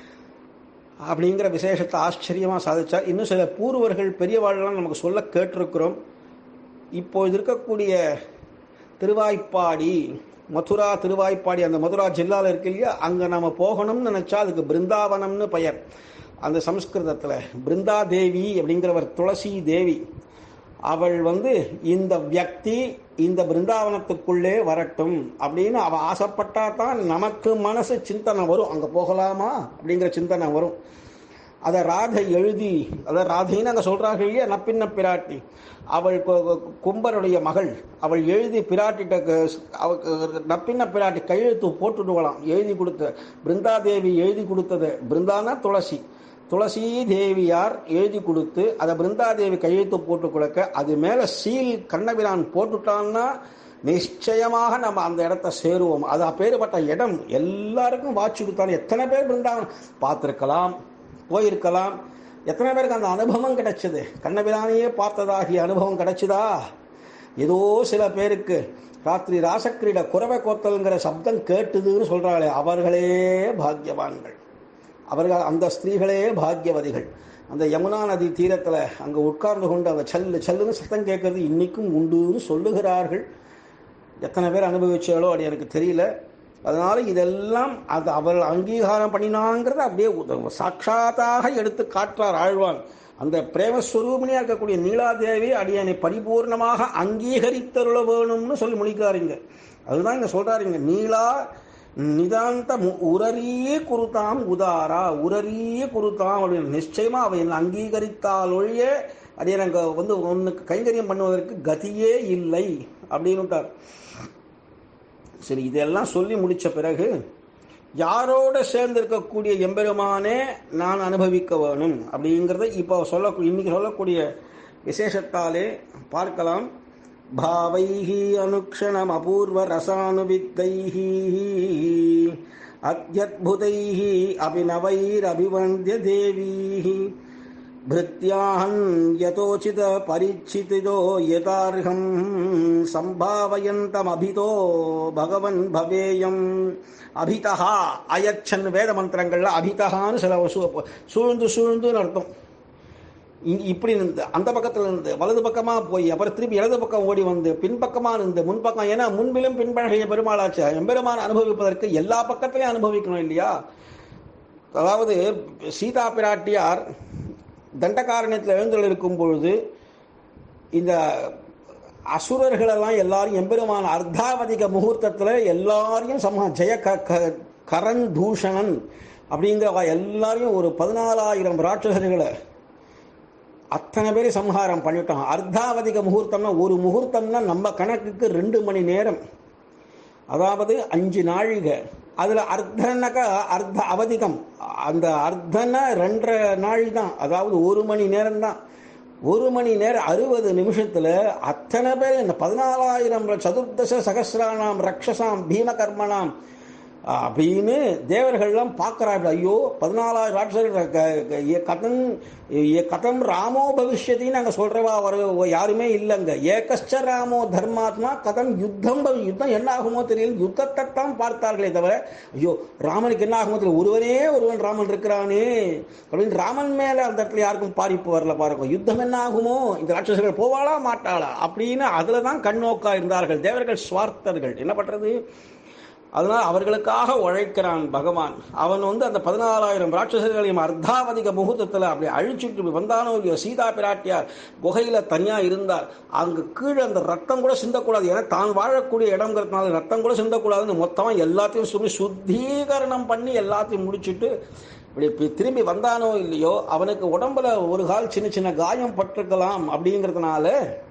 அப்படிங்கிற விசேஷத்தை ஆச்சரியமா சாதிச்சார் இன்னும் சில பூர்வர்கள் பெரியவாழ்லாம் நமக்கு சொல்ல கேட்டிருக்கிறோம் இப்போ இருக்கக்கூடிய திருவாய்ப்பாடி மதுரா திருவாய்ப்பாடி அந்த மதுரா ஜில்லால இருக்கு இல்லையா அங்க நம்ம போகணும்னு நினைச்சா அதுக்கு பிருந்தாவனம்னு பெயர் அந்த சம்ஸ்கிருதத்துல பிருந்தா தேவி அப்படிங்கிறவர் துளசி தேவி அவள் வந்து இந்த வியக்தி இந்த பிருந்தாவனத்துக்குள்ளே வரட்டும் அப்படின்னு அவ ஆசைப்பட்டா தான் நமக்கு மனசு சிந்தனை வரும் அங்க போகலாமா அப்படிங்கிற சிந்தனை வரும் அதை ராதை எழுதி அதை ராதைன்னு அங்க சொல்றாங்க இல்லையா நப்பின்ன பிராட்டி அவள் கு- கு- கும்பருடைய மகள் அவள் எழுதி பிராட்டிட்ட க- அவ- நப்பின்ன பிராட்டி கையெழுத்து போட்டுடுவலாம் எழுதி கொடுத்த பிருந்தாதேவி எழுதி கொடுத்தது பிருந்தானா துளசி துளசி தேவியார் எழுதி கொடுத்து அதை பிருந்தாதேவி கையெழுத்து போட்டு கொடுக்க அது மேல சீல் கண்ணபிரான் போட்டுட்டான்னா நிச்சயமாக நம்ம அந்த இடத்த சேருவோம் அது அப்பேற்பட்ட இடம் எல்லாருக்கும் வாட்சி கொடுத்தாலும் எத்தனை பேர் பிருந்தாவனம் பார்த்திருக்கலாம் போயிருக்கலாம் எத்தனை பேருக்கு அந்த அனுபவம் கிடைச்சது கண்ணபிரானையே பார்த்ததாகிய அனுபவம் கிடைச்சதா ஏதோ சில பேருக்கு ராத்திரி ராசக்கிரீட குறவை கோத்தல்ங்கிற சப்தம் கேட்டுதுன்னு சொல்றாங்களே அவர்களே பாக்கியவான்கள் அவர்கள் அந்த ஸ்திரீகளே பாக்கியவதிகள் அந்த யமுனா நதி தீரத்துல அங்க உட்கார்ந்து கொண்டு அந்த சல்லு சல்லுன்னு சத்தம் கேட்கறது இன்னைக்கும் உண்டுன்னு சொல்லுகிறார்கள் எத்தனை பேர் அனுபவிச்சாலோ அது எனக்கு தெரியல அதனால இதெல்லாம் அது அவர் அங்கீகாரம் பண்ணினாங்கிறத அப்படியே உத- சாட்சாத்தாக எடுத்து காட்டுறார் ஆழ்வான் அந்த பிரேமஸ்வரூபிணியா இருக்கக்கூடிய நீலாதேவி அடியனை பரிபூர்ணமாக அங்கீகரித்தருள வேணும்னு சொல்லி முடிக்கிறாருங்க அதுதான் இங்க சொல்றாருங்க நீலா நிதாந்த மு- உரரிய குருதாம் உதாரா உரரிய குருதாம் அப்படின்னு நிச்சயமா அவ என்னை அங்கீகரித்தால் ஒழிய அது எனக்கு வந்து உனக்கு கைங்கரியம் பண்ணுவதற்கு கதியே இல்லை அப்படின்னு சரி இதெல்லாம் சொல்லி முடிச்ச பிறகு யாரோட சேர்ந்து இருக்கக்கூடிய எம்பெருமானே நான் அனுபவிக்க வேணும் அப்படிங்கிறத இப்போ சொல்ல இன்னைக்கு சொல்லக்கூடிய விசேஷத்தாலே பார்க்கலாம் பாவைஹி அனுக்ஷணம் அபூர்வ ரசானுவித்தைஹி அத்யத்புதைஹி அபிநவைரபிவந்திய தேவீஹி भृत्याहन् यतोचित परिच्छितितो यतार्हम् சம்பாவயந்தமபிதோ பகவன் பவேயம் அபிதஹா அயச்சன் வேத மந்திரங்கள்ல அபிதஹான்னு சில சூ- சூழ்ந்து சூழ்ந்துன்னு அர்த்தம் இ- இப்படி இருந்து அந்த பக்கத்துல இருந்து வலது பக்கமா போய் அப்புறம் திருப்பி இடது பக்கம் ஓடி வந்து பின்பக்கமா இருந்து முன்பக்கம் ஏன்னா முன்பிலும் பின்பழகிய பெருமாளாச்சு எம்பெருமான் அனுபவிப்பதற்கு எல்லா பக்கத்திலையும் அனுபவிக்கணும் இல்லையா அதாவது சீதா பிராட்டியார் தண்டகாரண்யத்தில் எழுந்தருள் இருக்கும் பொழுது இந்த அசுரர்களெல்லாம் எல்லாரும் எம்பெருமான அர்த்தாவதிக முகூர்த்தத்தில் எல்லாரையும் சம ஜெய க க- கரண் தூஷணன் அப்படிங்கிற எல்லாரையும் ஒரு பதினாலாயிரம் ராட்சசர்களை அத்தனை பேரை சம்ஹாரம் பண்ணிட்டோம் அர்த்தாவதிக முகூர்த்தம்னா ஒரு முகூர்த்தம்னா நம்ம கணக்குக்கு ரெண்டு மணி நேரம் அதாவது அஞ்சு நாழிகை அதுல அர்த்தனக அர்த்த அவதிகம் அந்த அர்த்தன ரெண்டரை நாழி தான் அதாவது ஒரு மணி நேரம் தான் ஒரு மணி நேரம் அறுபது நிமிஷத்துல அத்தனை பேர் இந்த பதினாலாயிரம் சதுர்தச சகசிரானாம் ரக்ஷசாம் பீமகர்மனாம் அப்படின்னு தேவர்கள்லாம் பார்க்கறாங்க ஐயோ பதினாலாயிரம் ராட்சசர்கள் க- க- ஏ கதம் ஏ கதம் ராமோ பவிஷ்யத்தின்னு அங்கே சொல்றவா வர யாருமே இல்லைங்க ஏகஸ்ச ராமோ தர்மாத்மா கதம் யுத்தம் பவி- யுத்தம் என்ன ஆகுமோ தெரியல யுத்தத்தை தான் பார்த்தார்களே தவிர ஐயோ ராமனுக்கு என்ன ஆகுமோ தெரியல ஒருவனே ஒருவன் ராமன் இருக்கிறானே அப்படின்னு ராமன் மேல அந்த இடத்துல யாருக்கும் பாதிப்பு வரல பாருங்க யுத்தம் என்ன ஆகுமோ இந்த ராட்சசர்கள் போவாளா மாட்டாளா அப்படின்னு அதுல தான் கண்ணோக்கா இருந்தார்கள் தேவர்கள் சுவார்த்தர்கள் என்ன பண்றது அதனால் அவர்களுக்காக உழைக்கிறான் பகவான் அவன் வந்து அந்த பதினாலாயிரம் ராட்சசர்களையும் அர்த்தாவதிக முகூர்த்தத்தில் அப்படி அழிச்சுட்டு வந்தானோ இல்லையோ சீதா பிராட்டியார் குகையில தனியா இருந்தார் அங்கு கீழே அந்த ரத்தம் கூட சிந்தக்கூடாது ஏன்னா தான் வாழக்கூடிய இடம்ங்கிறதுனால ரத்தம் கூட சிந்தக்கூடாதுன்னு மொத்தமா எல்லாத்தையும் சொல்லி சுத்தீகரணம் பண்ணி எல்லாத்தையும் முடிச்சுட்டு இப்படி பி- திரும்பி வந்தானோ இல்லையோ அவனுக்கு உடம்புல ஒரு கால் சின்ன சின்ன காயம் பட்டிருக்கலாம் அப்படிங்கிறதுனால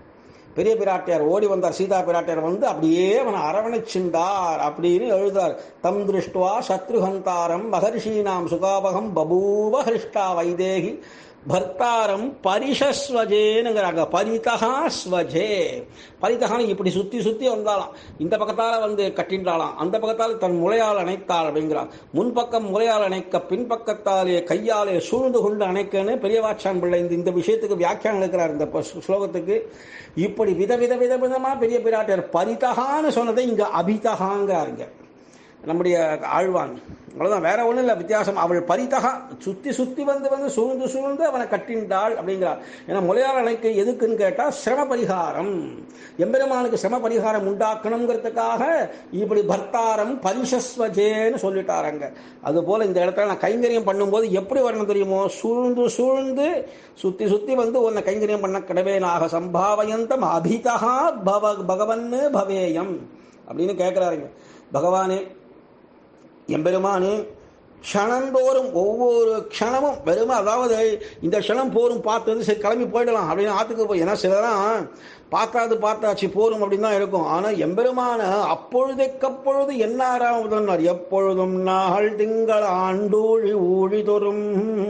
பெரிய பிராட்டியார் ஓடி வந்தார் சீதா பிராட்டியார் வந்து அப்படியே அவனை அரவணைச்சின்றார் அப்படின்னு எழுதார் தம் திருஷ்டுவா சத்ருஹந்தாரம் மகர்ஷீனாம் சுகாபகம் பபூவ ஹிருஷ்டா வைதேகி பர்த்தாரம் பரிஷஸ்வஜேனுங்கிறாங்க பரிதகா ஸ்வஜே பரிதகான்னு இப்படி சுத்தி சுத்தி வந்தாலாம் இந்த பக்கத்தால வந்து கட்டின்றாலாம் அந்த பக்கத்தால் தன் முளையால் அணைத்தாள் அப்படிங்கிறான் முன்பக்கம் முளையால் அணைக்க பின்பக்கத்தாலே கையாலே சூழ்ந்து கொண்டு அணைக்கன்னு பெரியவாச்சான் பிள்ளை இந்த இந்த விஷயத்துக்கு வியாக்கியானம் இருக்கிறார் இந்த ப- ஸ்லோகத்துக்கு இப்படி விதவித வித விதமா பெரிய பிராட்டியார் பரிதகான்னு சொன்னதை இங்க அபிதகாங்கிறாருங்க நம்முடைய ஆழ்வான் அவ்வளவுதான் வேற ஒண்ணும் இல்ல வித்தியாசம் அவள் பரிதகா சுத்தி சுத்தி வந்து வந்து சூழ்ந்து சூழ்ந்து அவனை கட்டின்றாள் அப்படிங்கிறார் ஏன்னா முலையார் அணைக்கு எதுக்குன்னு கேட்டா சிரம பரிகாரம் எம்பெருமானுக்கு சிரம பரிகாரம் உண்டாக்கணுங்கிறதுக்காக இப்படி பர்த்தாரம் பரிசஸ்வஜேன்னு சொல்லிட்டாருங்க அது போல இந்த இடத்துல நான் கைங்கரியம் பண்ணும்போது எப்படி வரணும் தெரியுமோ சூழ்ந்து சூழ்ந்து சுத்தி சுத்தி வந்து உன்னை கைங்கரியம் பண்ண கடவேனாக சம்பாவயந்தம் அபிதகா பவ பகவன்னு பவேயம் அப்படின்னு கேட்கிறாருங்க பகவானே எம்பெருமானே க்ஷணந்தோறும் ஒவ்வொரு க்ஷணமும் வெறுமை அதாவது இந்த க்ஷணம் போரும் பார்த்தது சரி கிளம்பி போயிடலாம் அப்படின்னு ஆத்துக்கு போய் ஏன்னா சிலதான் பார்த்தாது பார்த்தாச்சு போரும் அப்படின்னு தான் இருக்கும் ஆனா எம்பெருமான அப்பொழுதைக்கப்பொழுது என்ன ஆறாவதுன்னார் எப்பொழுதும் நாள் திங்கள் ஆண்டூழி ஊழி தோறும்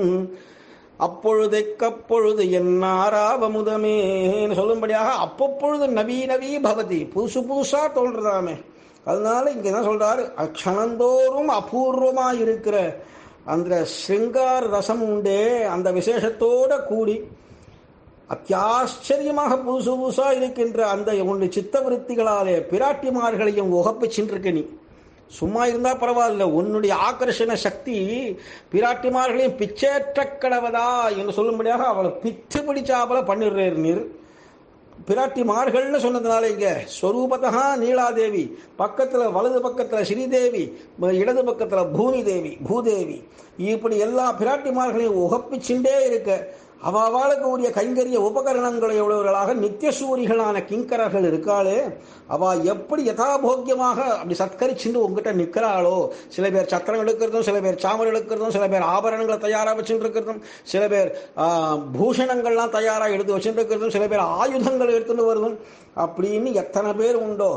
அப்பொழுதைக்கப்பொழுது என்னாராவமுதமேன்னு சொல்லும்படியாக அப்பப்பொழுது நவீனவி பவதி புதுசு புதுசா தோன்றதாமே அதனால இங்க என்ன சொல்றாரு அக்ஷணந்தோறும் அபூர்வமா இருக்கிற அந்த ஸ்ருங்கார ரசம் உண்டே அந்த விசேஷத்தோட கூடி அத்தியாச்சரியமாக புதுசு புதுசா இருக்கின்ற அந்த உன்னுடைய சித்த விருத்திகளாலே பிராட்டிமார்களையும் உகப்பிச்சுருக்க நீ சும்மா இருந்தா பரவாயில்ல உன்னுடைய ஆக்கர்ஷண சக்தி பிராட்டிமார்களையும் பிச்சேற்ற கடவதா என்று சொல்லும்படியாக அவளை பிச்சு பிடிச்சாபல பண்ணிடுறார் நீர் பிராட்டிமார்கள்னு சொன்னதுனால இங்க ஸ்வரூபத்தகா நீலாதேவி பக்கத்துல வலது பக்கத்துல ஸ்ரீதேவி இடது பக்கத்துல பூமி தேவி பூதேவி இப்படி எல்லா பிராட்டிமார்களையும் உகப்பிச்சுட்டே இருக்க அவளுக்கு உரிய கைங்கரிய உபகரணங்களை உடையவர்களாக நித்தியசூரிகளான கிங்கரர்கள் இருக்காளே அவ எப்படி யதாபோக்கியமாக அப்படி சத்கரிச்சுட்டு உங்ககிட்ட நிற்கிறாளோ சில பேர் சத்திரம் எடுக்கிறதும் சில பேர் சாமர் எடுக்கிறதும் சில பேர் ஆபரணங்களை தயாரா வச்சுட்டு இருக்கிறதும் சில பேர் ஆ, பூஷணங்கள்லாம் தயாரா எடுத்து வச்சுட்டு இருக்கிறதும் சில பேர் ஆயுதங்கள் எடுத்துட்டு வருதும் அப்படின்னு எத்தனை பேர் உண்டோ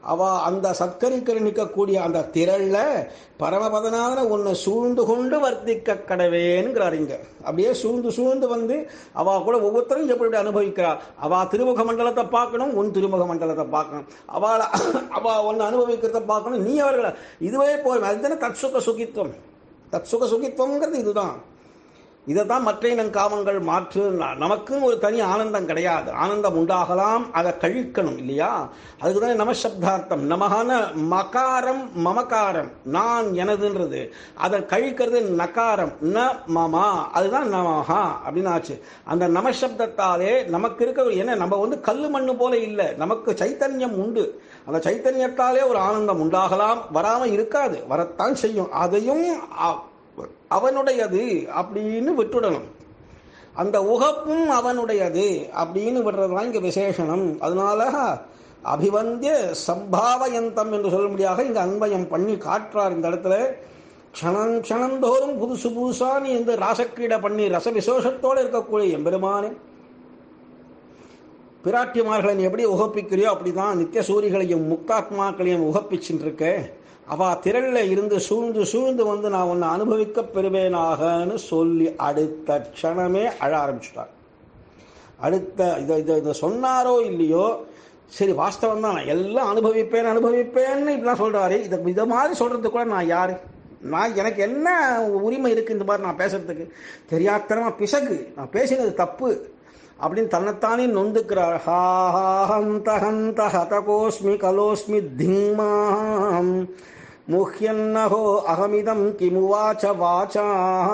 அவ அந்த சத்கரிக்கிற நிற்கக்கூடிய அந்த திரள்ல பரமபதனான உன்னை சூழ்ந்து கொண்டு வர்த்திக்க கடவேனுங்கிறார் இங்க அப்படியே சூழ்ந்து சூழ்ந்து வந்து அவ கூட ஒவ்வொருத்தரும் எப்படி எப்படி அனுபவிக்கிறா அவ திருமுக மண்டலத்தை பார்க்கணும் உன் திருமுக மண்டலத்தை பார்க்கணும் அவளை அவ ஒன்னு அனுபவிக்கிறத பார்க்கணும் நீ அவர்களை இதுவே போய் அதுதானே தற்சுக சுகித்துவம் தற்சுக சுகித்துவங்கிறது இதுதான் இதைத்தான் மற்ற இனம் காமங்கள் மாற்று நமக்கும் ஒரு தனி ஆனந்தம் கிடையாது ஆனந்தம் உண்டாகலாம் அதை கழிக்கணும் இல்லையா அதுக்கு தானே நமசப்தார்த்தம் நமகான மகாரம் மமகாரம் நான் எனதுன்றது அதை கழிக்கிறது நகாரம் ந மமா அதுதான் நமஹா அப்படின்னு ஆச்சு அந்த நமசப்தத்தாலே நமக்கு இருக்க என்ன நம்ம வந்து கல்லு மண்ணு போல இல்லை நமக்கு சைத்தன்யம் உண்டு அந்த சைத்தன்யத்தாலே ஒரு ஆனந்தம் உண்டாகலாம் வராம இருக்காது வரத்தான் செய்யும் அதையும் அவனுடையது அப்படின்னு விட்டுடணும் அந்த உகப்பும் அவனுடையது அப்படின்னு விடுறதுதான் இங்க விசேஷனம் அதனால அபிவந்திய சம்பாவயந்தம் என்று சொல்லும்படியாக இங்க அன்பயம் பண்ணி காட்டுறார் இந்த இடத்துல க்ஷணம் க்ஷணந்தோறும் புதுசு புதுசா நீ இந்த ராசக்கிரீடை பண்ணி ரச விசேஷத்தோடு இருக்கக்கூடிய எம்பெருமானே பிராட்டிமார்களை நீ எப்படி உகப்பிக்கிறியோ அப்படிதான் நித்திய சூரிகளையும் முக்தாத்மாக்களையும் உகப்பிச்சுட்டு இருக்க அவ திரள்ல இருந்து சூழ்ந்து சூழ்ந்து வந்து நான் உன்னை அனுபவிக்க பெறுவேனாகன்னு சொல்லி அடுத்த க்ஷணமே அழ ஆரம்பிச்சுட்டார் அடுத்த இதை இதை இதை சொன்னாரோ இல்லையோ சரி வாஸ்தவம் தான் நான் எல்லாம் அனுபவிப்பேன் அனுபவிப்பேன்னு இப்படிலாம் சொல்றாரு இதை இதை மாதிரி சொல்றது கூட நான் யாரு நான் எனக்கு என்ன உரிமை இருக்கு இந்த மாதிரி நான் பேசுறதுக்கு தெரியாத்தனமா பிசகு நான் பேசினது தப்பு அப்படின்னு தன்னைத்தானே நொந்துக்கிறார் ஹா ஹந்த ஹந்த ஹதகோஸ்மி கலோஸ்மி திங்மாம் முஹ்யன்னஹோ அகமிதம் கிமுவாச்ச வாச்சா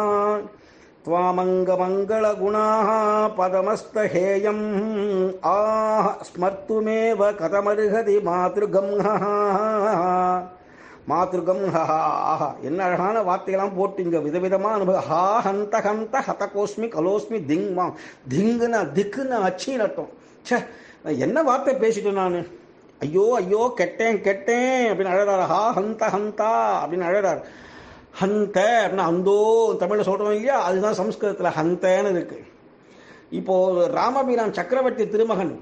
त्वामङ्गमङ्गलगुणाः पदमस्तहेयम् आह स्मर्तुमेव कथमर्हति मातृगम्हः மாத்ருகம்ஹா ஆஹா என்ன அழகான வார்த்தையெல்லாம் போட்டு இங்க விதவிதமா அனுபவம் ஹா ஹந்த ஹந்த ஹதகோஸ்மி கலோஸ்மி திங்மா திங்குனா திக்குன்னு அச்சின்னு அர்த்தம் ச்சே நான் என்ன வார்த்தை பேசிட்டேன் நான் ஐயோ ஐயோ கெட்டேன் கெட்டேன் அப்படின்னு அழறாரு ஹா ஹந்த ஹந்தா அப்படின்னு அழறாரு ஹந்த அப்படின்னா அந்தோ தமிழ்ல சொல்றோம் இல்லையா அதுதான் சம்ஸ்கிருதத்துல ஹந்தன்னு இருக்கு இப்போ ராமபிரான் சக்கரவர்த்தி திருமகன்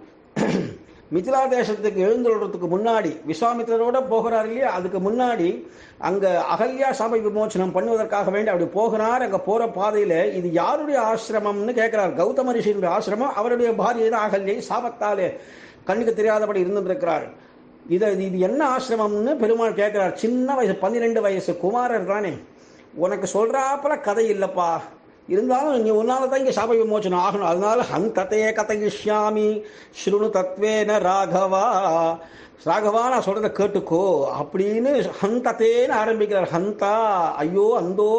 மிதிலா தேசத்துக்கு எழுந்துள்ளதுக்கு முன்னாடி விஸ்வாமித்திரரோட போகிறார் இல்லையா அதுக்கு முன்னாடி அங்க அகல்யா சபை விமோச்சனம் பண்ணுவதற்காக வேண்டி அப்படி போகிறார் அங்க போற பாதையில இது யாருடைய ஆசிரமம்னு கேட்கிறார் கௌதம ரிஷியினுடைய ஆசிரமம் அவருடைய பாரியை தான் அகல்யை சாபத்தாலே கண்ணுக்கு தெரியாதபடி இருந்திருக்கிறார் இதை இது என்ன ஆசிரமம்னு பெருமாள் கேட்கிறார் சின்ன வயசு பன்னிரெண்டு வயசு குமாரர் தானே உனக்கு சொல்றாப்புல கதை இல்லப்பா இருந்தாலும் நீ உன்னால தான் இங்கே சாப விமோச்சனம் ஆகணும் அதனால ஹந்தத்தையே கதையிஷ்யாமி ஸ்ருணு தத்வேன ராகவா ராகவா நான் சொல்றதை கேட்டுக்கோ அப்படின்னு ஹந்தத்தேன்னு ஆரம்பிக்கிறார் ஹந்தா ஐயோ அந்தோ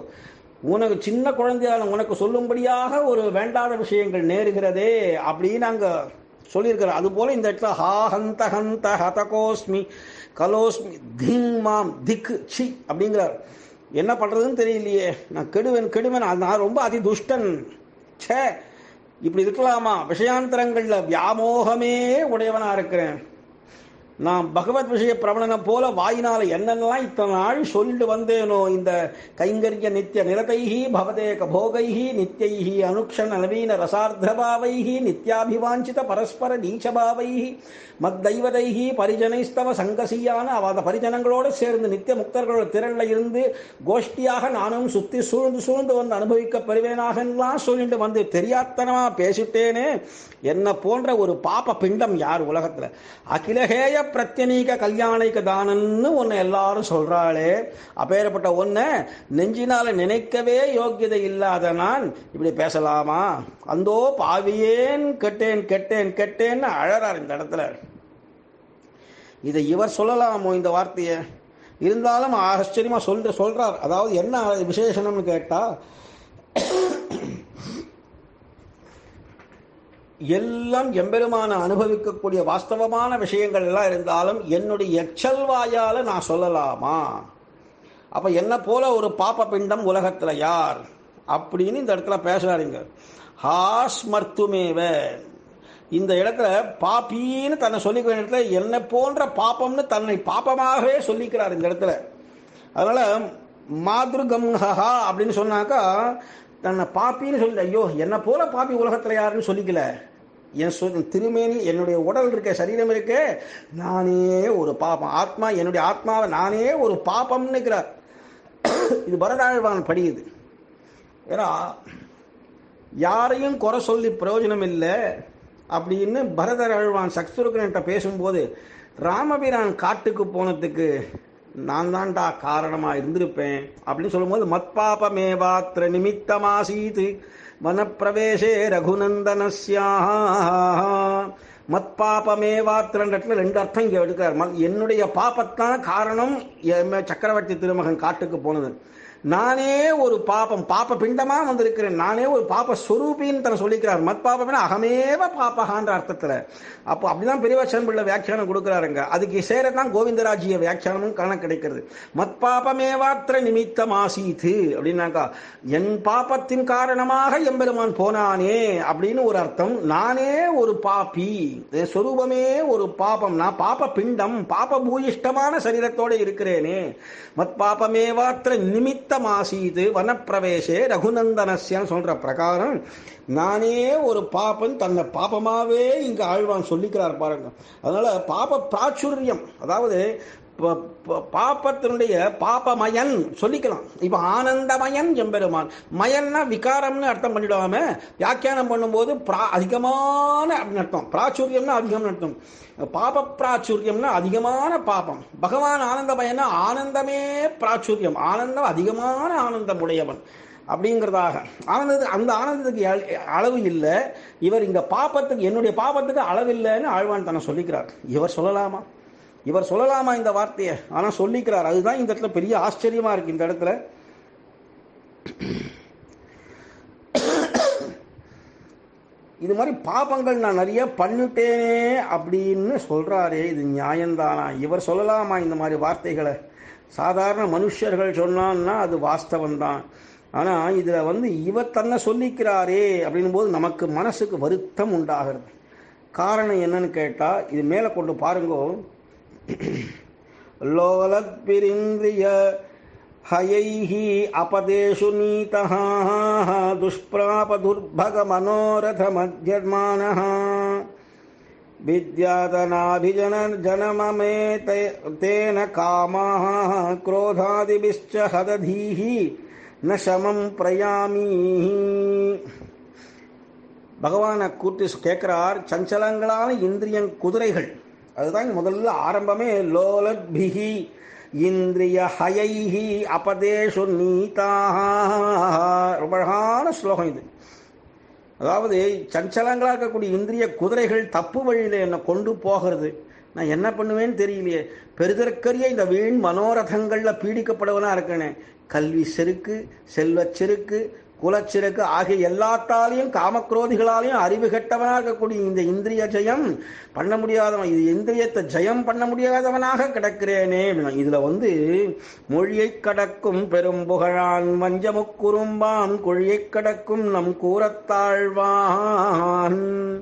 உனக்கு சின்ன குழந்தையான உனக்கு சொல்லும்படியாக ஒரு வேண்டாத விஷயங்கள் நேருகிறதே அப்படின்னு அங்க சொல்லியிருக்கிறார் அது போல இந்த இடத்துல ஹா ஹந்த ஹந்த ஹதகோஸ்மி கலோஸ்மி திங் மாம் திக் சி அப்படிங்கிறார் என்ன பண்றதுன்னு தெரியலையே நான் கெடுவேன் கெடுவேன் நான் ரொம்ப அதி துஷ்டன் ச்சே இப்படி இருக்கலாமா விஷயாந்தரங்கள்ல வியாமோகமே உடையவனா இருக்கிறேன் நான் பகவத் விஷய பிரபலனம் போல வாயினால என்னென்னலாம் இத்தனை நாள் சொல்லிட்டு வந்தேனோ இந்த கைங்கரிய நித்திய நிரதைஹி பவதேக போகைஹி நித்யைஹி அனுக்ஷண நவீன ரசார்த்தபாவைஹி நித்யாபிவாஞ்சித பரஸ்பர நீச்சபாவைஹி மத்தைவதைஹி பரிஜனைஸ்தவ சங்கசியான அவ அந்த பரிஜனங்களோடு சேர்ந்து நித்திய முக்தர்களோட திரள்ல இருந்து கோஷ்டியாக நானும் சுத்தி சூழ்ந்து சூழ்ந்து வந்து அனுபவிக்க பெறுவேனாகலாம் சொல்லிட்டு வந்து தெரியாத்தனமா பேசிட்டேனே என்ன போன்ற ஒரு பாப்ப பிண்டம் யார் உலகத்துல அகிலகேய பிரத்யனீக கல்யாணிக தானன்னு உன்னை எல்லாரும் சொல்றாளே அப்பேற்பட்ட ஒன்ன நெஞ்சினால நினைக்கவே யோக்கியதை இல்லாத நான் இப்படி பேசலாமா அந்தோ பாவியேன் கெட்டேன் கெட்டேன் கெட்டேன்னு அழறார் இந்த இடத்துல இதை இவர் சொல்லலாமோ இந்த வார்த்தையை இருந்தாலும் ஆச்சரியமா சொல்ற சொல்றார் அதாவது என்ன விசேஷனம்னு கேட்டா எல்லாம் எம்பெருமான அனுபவிக்கக்கூடிய வாஸ்தவமான விஷயங்கள் எல்லாம் இருந்தாலும் என்னுடைய எச்சல் வாயால நான் சொல்லலாமா அப்ப என்ன போல ஒரு பாப்ப பிண்டம் உலகத்துல யார் அப்படின்னு இந்த இடத்துல பேசுறாருங்க ஹாஸ்மர்த்துமேவ இந்த இடத்துல பாப்பின்னு தன்னை சொல்லிக்கிற இடத்துல என்ன போன்ற பாப்பம்னு தன்னை பாப்பமாகவே சொல்லிக்கிறார் இந்த இடத்துல அதனால மாதுருகம்ஹா அப்படின்னு சொன்னாக்கா தன்னை பாப்பின்னு சொல்லி ஐயோ என்ன போல பாப்பி உலகத்துல யாருன்னு சொல்லிக்கல என் சொ திருமேனி என்னுடைய உடல் இருக்க சரீரம் இருக்க நானே ஒரு பாபம் ஆத்மா என்னுடைய ஆத்மாவை நானே ஒரு பாபம்னு இருக்கிறார் இது பரதாழ்வான் படியுது ஏன்னா யாரையும் குறை சொல்லி பிரயோஜனம் இல்லை அப்படின்னு பரதர் அழ்வான் சக்சுருகன்கிட்ட பேசும்போது ராமபிரான் காட்டுக்கு போனதுக்கு நான் தான்டா காரணமா இருந்திருப்பேன் அப்படின்னு சொல்லும்போது மத்பாபமேவாத்திர நிமித்தமாசீத் வனப்பிரவேசே ரகுநந்தனஸ்யா மத்பாபமேவாத்திரன்ற இடத்துல ரெண்டு அர்த்தம் இங்க எடுக்கிறார் ம- என்னுடைய பாபத்தான் காரணம் எம் சக்கரவர்த்தி திருமகன் காட்டுக்கு போனது நானே ஒரு பாபம் பாப பிண்டமா வந்திருக்கிறேன் நானே ஒரு பாப ஸ்வரூபின்னு தன்னை சொல்லிக்கிறார் மத் பாபம்னா அகமேவ பாபகான்ற அர்த்தத்துல அப்போ அப்படிதான் பெரியவச்சன் பிள்ளை வியாக்கியானம் கொடுக்குறாருங்க அதுக்கு சேரத்தான் கோவிந்தராஜிய வியாக்கியானமும் காண கிடைக்கிறது மத் பாபமேவாத்திர நிமித்தம் ஆசீத்து அப்படின்னாக்கா என் பாபத்தின் காரணமாக எம்பெருமான் போனானே அப்படின்னு ஒரு அர்த்தம் நானே ஒரு பாப்பி என் சொரூபமே ஒரு பாபம் நான் பாப பிண்டம் பாப பூயிஷ்டமான சரீரத்தோட இருக்கிறேனே மத் பாபமேவாத்திர நிமித்தம் ஆசீது வனப்பிரவேசே ரகுநந்தனஸ்யான்னு சொல்ற பிரகாரம் நானே ஒரு பாப்பன் தன்னை பாபமாவே இங்க ஆழ்வான் சொல்லிக்கிறார் பாருங்க அதனால பாப பிராச்சுரியம் அதாவது ப- ப- பாப்பத்தினுடைய பாபமயன் சொல்லிக்கலாம் இப்ப ஆனந்தமயன் எம்பெருமான் மயன்னா விகாரம்னு அர்த்தம் பண்ணிடாம வியாக்கியானம் பண்ணும்போது பிரா அதிகமான அப்படின்னு அர்த்தம் பிராச்சுரியம்னா அதிகம்னு அர்த்தம் பாப பிராச்சுரியம்னா அதிகமான பாபம் பகவான் ஆனந்தமயன்னா ஆனந்தமே பிராச்சுரியம் ஆனந்தம் அதிகமான ஆனந்தம் உடையவன் அப்படிங்கிறதாக ஆனந்தத்துக்கு அந்த ஆனந்தத்துக்கு அள- அளவு இல்லை இவர் இங்க பாப்பத்துக்கு என்னுடைய பாபத்துக்கு அளவு இல்லைன்னு ஆழ்வான் தன்னை சொல்லிக்கிறார் இவர் சொல்லலாமா இவர் சொல்லலாமா இந்த வார்த்தையை ஆனா சொல்லிக்கிறார் அதுதான் இந்த இடத்துல பெரிய ஆச்சரியமா இருக்கு இந்த இடத்துல இது மாதிரி பாபங்கள் நான் நிறைய பண்ணிட்டேனே அப்படின்னு சொல்றாரே இது நியாயம்தானா இவர் சொல்லலாமா இந்த மாதிரி வார்த்தைகளை சாதாரண மனுஷர்கள் சொன்னான்னா அது வாஸ்தவம்தான் ஆனா இதுல வந்து இவர் தன்னை சொல்லிக்கிறாரே அப்படின்னும் போது நமக்கு மனசுக்கு வருத்தம் உண்டாகிறது காரணம் என்னன்னு கேட்டா இது மேல கொண்டு பாருங்கோ लोलत्पिरिन्द्रिय हयैः अपदेषु नीतः दुष्प्रापदुर्भगमनोरथमध्यमानः विद्यादनाभिजन जनममे ते- तेन कामाः क्रोधादिभिश्च हदधीः न शमं प्रयामी பகவானை கூட்டி கேட்கிறார் சஞ்சலங்களான இந்திரியன் குதிரைகள் அதுதான் இங்க முதல்ல ஆரம்பமே லோலத்பிஹி இந்திரிய ஹயைஹி அபதேஷு நீதாக ரொம்ப அழகான ஸ்லோகம் இது அதாவது சஞ்சலங்களா இருக்கக்கூடிய இந்திரிய குதிரைகள் தப்பு வழியில என்னை கொண்டு போகிறது நான் என்ன பண்ணுவேன்னு தெரியலையே பெருதற்கரிய இந்த வீண் மனோரதங்கள்ல பீடிக்கப்படுவனா இருக்கேனே கல்வி செருக்கு செல்வச் செருக்கு குலச்சிறக்கு ஆகிய எல்லாத்தாலையும் காமக்ரோதிகளாலையும் அறிவு கெட்டவனாக இருக்கக்கூடிய இந்த இந்திரிய ஜெயம் பண்ண முடியாதவன் இது இந்திரியத்தை ஜெயம் பண்ண முடியாதவனாக கிடக்கிறேனே அப்படின்னா. இதுல வந்து மொழியை கடக்கும் பெரும் புகழான் வஞ்சமுக்குறும்பான் கொழியை கடக்கும் நம் கூறத்தாழ்வான்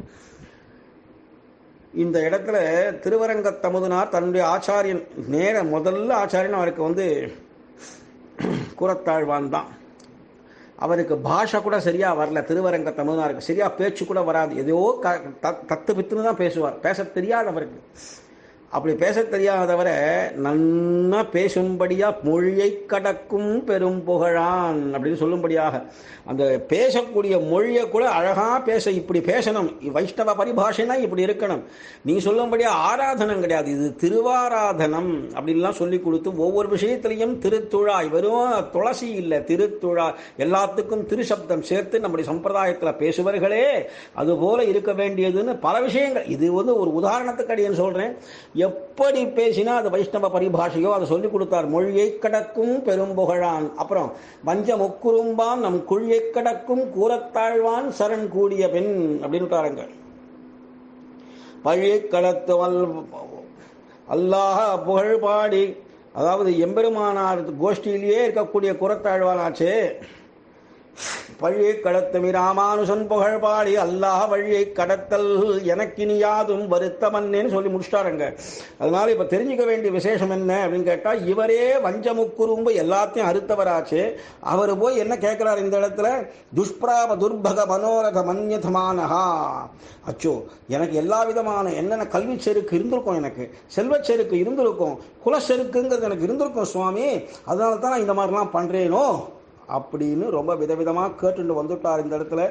இந்த இடத்துல திருவரங்க தமுதனார் தன்னுடைய ஆச்சாரியன் நேர முதல்ல ஆச்சாரியன் அவருக்கு வந்து கூறத்தாழ்வான் தான் அவருக்கு பாஷை கூட சரியா வரல திருவரங்க தமிழ்நாருக்கு சரியா பேச்சு கூட வராது ஏதோ க- த- தத்து பித்துன்னு தான் பேசுவார் பேச தெரியாது அவருக்கு அப்படி பேச தெரியாதவரை நன்னா பேசும்படியா மொழியை கடக்கும் பெரும் புகழான் அப்படின்னு சொல்லும்படியாக அந்த பேசக்கூடிய மொழியை கூட அழகா பேச இப்படி பேசணும் வைஷ்ணவ பரிபாஷைனா இப்படி இருக்கணும் நீ சொல்லும்படியா ஆராதனம் கிடையாது இது திருவாராதனம் அப்படின்லாம் சொல்லி கொடுத்து ஒவ்வொரு விஷயத்திலையும் திருத்துழாய் வெறும் துளசி இல்லை திருத்துழாய் எல்லாத்துக்கும் திருசப்தம் சேர்த்து நம்முடைய சம்பிரதாயத்தில் பேசுவர்களே அதுபோல இருக்க வேண்டியதுன்னு பல விஷயங்கள் இது வந்து ஒரு உதாரணத்துக்கு அடியேன் சொல்றேன் எப்படி பேசினா அது வைஷ்ணவ பரிபாஷையோ அதை சொல்லி கொடுத்தார் மொழியை கடக்கும் பெரும்புகழான் அப்புறம் வஞ்ச முக்குறும்பான் நம் குழியை கடக்கும் கூறத்தாழ்வான் சரண் கூடிய பெண் அப்படின்னு விட்டாருங்க பழியை கடத்து வல் அல்லாஹ் புகழ் பாடி அதாவது எம்பெருமானார் கோஷ்டியிலேயே இருக்கக்கூடிய குரத்தாழ்வானாச்சே வழியை கடத்துமி ராமானுசன் புகழ் பாடி அல்லாஹ் வழியை கடத்தல் எனக்கினி யாதும் வருத்தமன்னேன்னு சொல்லி முடிச்சிட்டாருங்க அதனால இப்ப தெரிஞ்சுக்க வேண்டிய விசேஷம் என்ன அப்படின்னு கேட்டா இவரே வஞ்சமுக்குறும்பு எல்லாத்தையும் அறுத்தவராச்சு அவர் போய் என்ன கேட்கிறார் இந்த இடத்துல துஷ்பிராப துர்பக மனோரத மன்யதமானஹா அச்சோ எனக்கு எல்லா விதமான என்னென்ன கல்வி செருக்கு இருந்திருக்கும் எனக்கு செல்வச் செருக்கு இருந்திருக்கும் குலச்செருக்குங்கிறது எனக்கு இருந்திருக்கும் சுவாமி அதனால தான் நான் இந்த மாதிரிலாம் பண்றேனோ அப்படின்னு ரொம்ப விதவிதமாக கேட்டுட்டு வந்துட்டார் இந்த இடத்துல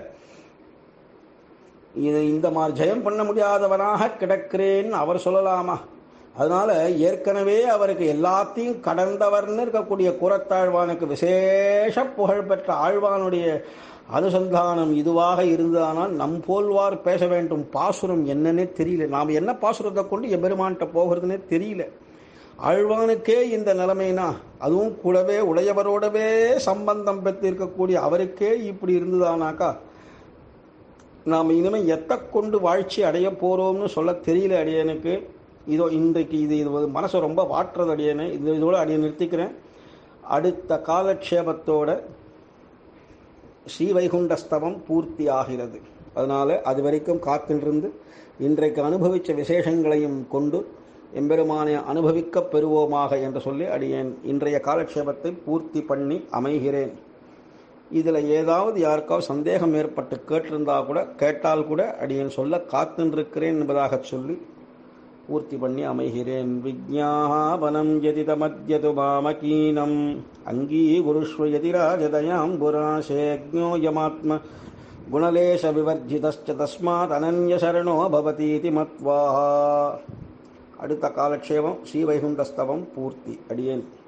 இது இந்த மாதிரி ஜெயம் பண்ண முடியாதவனாக கிடக்கிறேன்னு அவர் சொல்லலாமா அதனால ஏற்கனவே அவருக்கு எல்லாத்தையும் கடந்தவர்னு இருக்கக்கூடிய குரத்தாழ்வானுக்கு விசேஷ புகழ்பெற்ற ஆழ்வானுடைய அனுசந்தானம் இதுவாக இருந்ததானால் நம் போல்வார் பேச வேண்டும் பாசுரம் என்னன்னே தெரியல நாம் என்ன பாசுரத்தை கொண்டு எம்பெருமான்கிட்ட போகிறதுனே தெரியல ஆழ்வானுக்கே இந்த நிலைமைனா அதுவும் கூடவே உடையவரோடவே சம்பந்தம் பெற்று இருக்கக்கூடிய அவருக்கே இப்படி இருந்ததானாக்கா நாம் இனிமேல் எத்தை கொண்டு வாழ்ச்சி அடைய போகிறோம்னு சொல்ல தெரியல அடியனுக்கு இதோ இன்றைக்கு இது இது வந்து மனசை ரொம்ப வாட்டுறது அடியனு இது இதோட அடியை நிறுத்திக்கிறேன் அடுத்த காலக்ஷேபத்தோட ஸ்ரீவைகுண்டஸ்தவம் பூர்த்தி ஆகிறது அதனால் அது வரைக்கும் காத்திருந்து இன்றைக்கு அனுபவித்த விசேஷங்களையும் கொண்டு எம்பெருமானை அனுபவிக்கப் பெறுவோமாக என்று சொல்லி அடியேன் இன்றைய காலக்ஷேபத்தை பூர்த்தி பண்ணி அமைகிறேன் இதில் ஏதாவது யாருக்காவது சந்தேகம் ஏற்பட்டு கேட்டிருந்தா கூட கேட்டால் கூட அடியேன் சொல்ல காத்துருக்கிறேன் என்பதாக சொல்லி பூர்த்தி பண்ணி அமைகிறேன் விஜாபனம் யதித மத்தியது மாமகீனம் அங்கீகுருஷ்வ யதிராஜதயாம் புராசேஜோயமாத்ம குணலேஷ விவர்ஜிதஸ்ச தஸ்மாத் அனன்ய சரணோ பவதீதி மத்வா அடுத்த காலக்ஷேபம் ஸ்ரீவைகுண்டஸ்தவம் பூர்த்தி அடியேன்